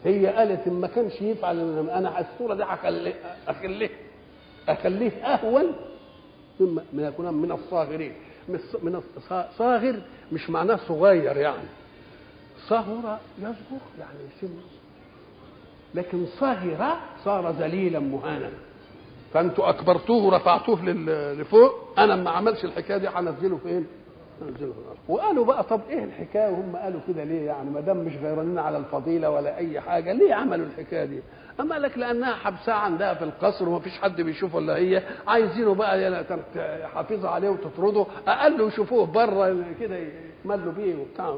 هي قالت ان ما كانش يفعل انا الصوره دي هخليه اخليه اخليه اهون مما من يكون من الصاغرين من صاغر مش معناه صغير يعني صغر يصغر يعني سن لكن صغر صار ذليلا مهانا فانتوا اكبرتوه ورفعتوه لفوق انا ما عملش الحكايه دي هنزله فين؟ هنزله في الارض وقالوا بقى طب ايه الحكايه وهم قالوا كده ليه يعني ما دام مش غيرانين على الفضيله ولا اي حاجه ليه عملوا الحكايه دي؟ اما لك لانها حبسها عندها في القصر وما فيش حد بيشوفه الا هي عايزينه بقى حافظ عليه وتطرده اقل يشوفوه بره كده يملوا بيه وبتاع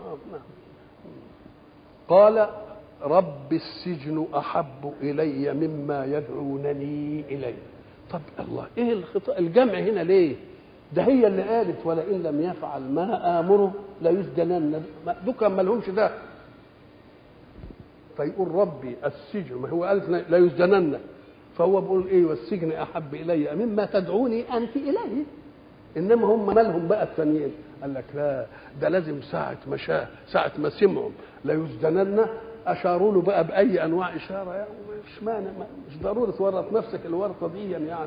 قال رب السجن احب الي مما يدعونني اليه طب الله ايه الخطا الجمع هنا ليه ده هي اللي قالت ولئن لم يفعل ما امره ليسجنن دوكا ما لهمش ده فيقول ربي السجن ما هو قالت لا يسجنن فهو بيقول ايه والسجن احب الي مما تدعوني انت اليه انما هم مالهم بقى الثانيين قال لك لا ده لازم ساعة ما شاء ساعة ما سمعوا لا يسجنن اشاروا له بقى باي انواع اشاره يعني مش مانع مش ضروري تورط نفسك الورطه دي يعني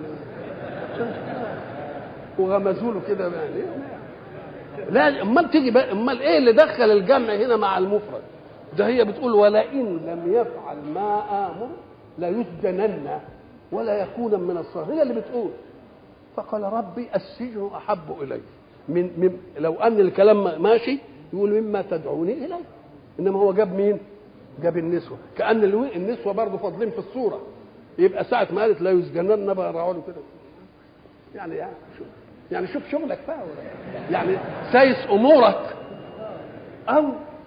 وغمزوا له كده يعني لا امال تيجي بقى امال ايه اللي دخل الجمع هنا مع المفرد ده هي بتقول ولئن لم يفعل ما امر ليسجنن ولا يكون من الصاغرين هي اللي بتقول فقال ربي السجن احب الي من, من لو ان الكلام ماشي يقول مما تدعوني اليه انما هو جاب مين؟ جاب النسوه كان النسوه برضه فاضلين في الصوره يبقى ساعه ما قالت لا يسجنن بقى راعوا له كده يعني يعني شوف يعني شوف شغلك بقى يعني سايس امورك او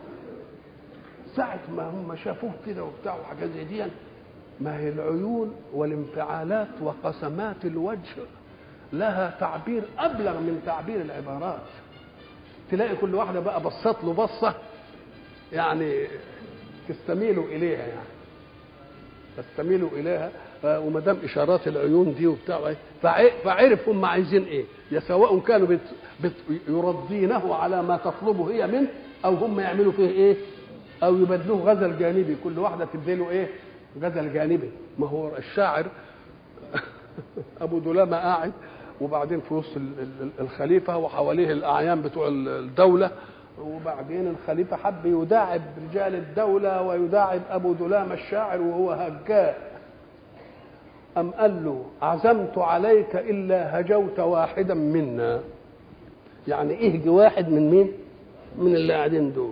ساعة ما هم شافوه كده وبتاع وحاجات زي دي ما هي العيون والانفعالات وقسمات الوجه لها تعبير أبلغ من تعبير العبارات تلاقي كل واحدة بقى بصت له بصة يعني تستميل إليها يعني تستميل إليها وما دام إشارات العيون دي وبتاع فعرف هم عايزين إيه يا سواء كانوا بت بت يرضينه على ما تطلبه هي منه أو هم يعملوا فيه إيه او يبدلوه غزل جانبي كل واحده تبدله ايه غزل جانبي ما هو الشاعر ابو دلامه قاعد وبعدين في وسط الخليفه وحواليه الاعيان بتوع الدوله وبعدين الخليفه حب يداعب رجال الدوله ويداعب ابو دلامه الشاعر وهو هجاء أم قال له عزمت عليك إلا هجوت واحدا منا يعني اهج واحد من مين من اللي قاعدين دول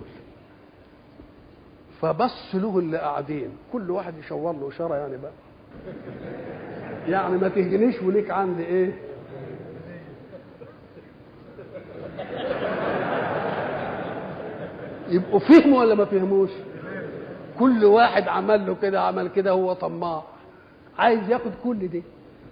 فبص له اللي قاعدين كل واحد يشاور له اشاره يعني بقى يعني ما تهجنيش وليك عندي ايه يبقوا فهموا ولا ما فهموش كل واحد عمل له كده عمل كده هو طماع عايز ياخد كل دي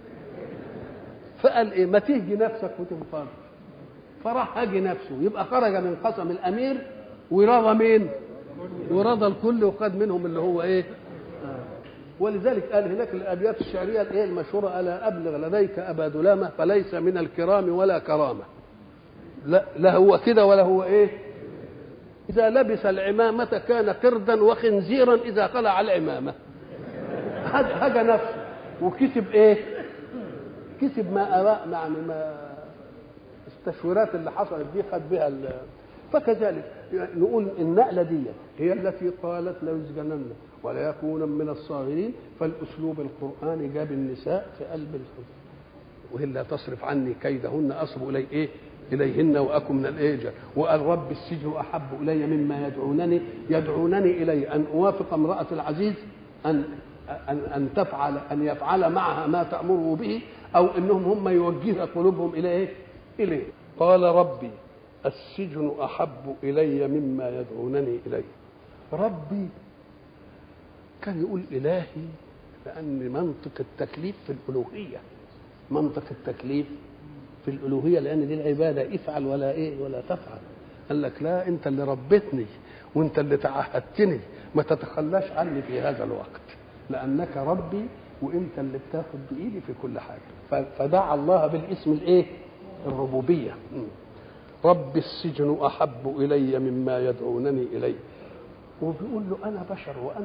فقال ايه ما تهجي نفسك وتنفر فراح هاجي نفسه يبقى خرج من قسم الامير ورضى مين ورضى الكل وخد منهم اللي هو ايه آه. ولذلك قال هناك الابيات الشعريه الايه المشهوره الا ابلغ لديك ابا دلامه فليس من الكرام ولا كرامه لا لا هو كده ولا هو ايه اذا لبس العمامه كان قردا وخنزيرا اذا خلع العمامه هجى نفسه وكسب ايه كسب ما أراء يعني ما التشويرات اللي حصلت دي خد بها فكذلك نقول النقله دي هي التي قالت لا يسجنن ولا يكون من الصاغرين فالاسلوب القراني جاب النساء في قلب الحزن والا تصرف عني كيدهن اصب الي ايه اليهن واكن من الايجر وقال رب السجن احب الي مما يدعونني يدعونني الي ان اوافق امراه العزيز ان ان ان تفعل ان يفعل معها ما تامره به او انهم هم يوجه قلوبهم الى ايه؟ اليه قال ربي السجن احب الي مما يدعونني اليه ربي كان يقول الهي لان منطق التكليف في الالوهيه منطق التكليف في الالوهيه لان دي العباده افعل ولا ايه ولا تفعل قال لك لا انت اللي ربيتني وانت اللي تعهدتني ما تتخلاش عني في هذا الوقت لانك ربي وانت اللي بتاخد بايدي في كل حاجه فدعا الله بالاسم الايه الربوبيه رب السجن احب الي مما يدعونني اليه وبيقول له انا بشر وأنا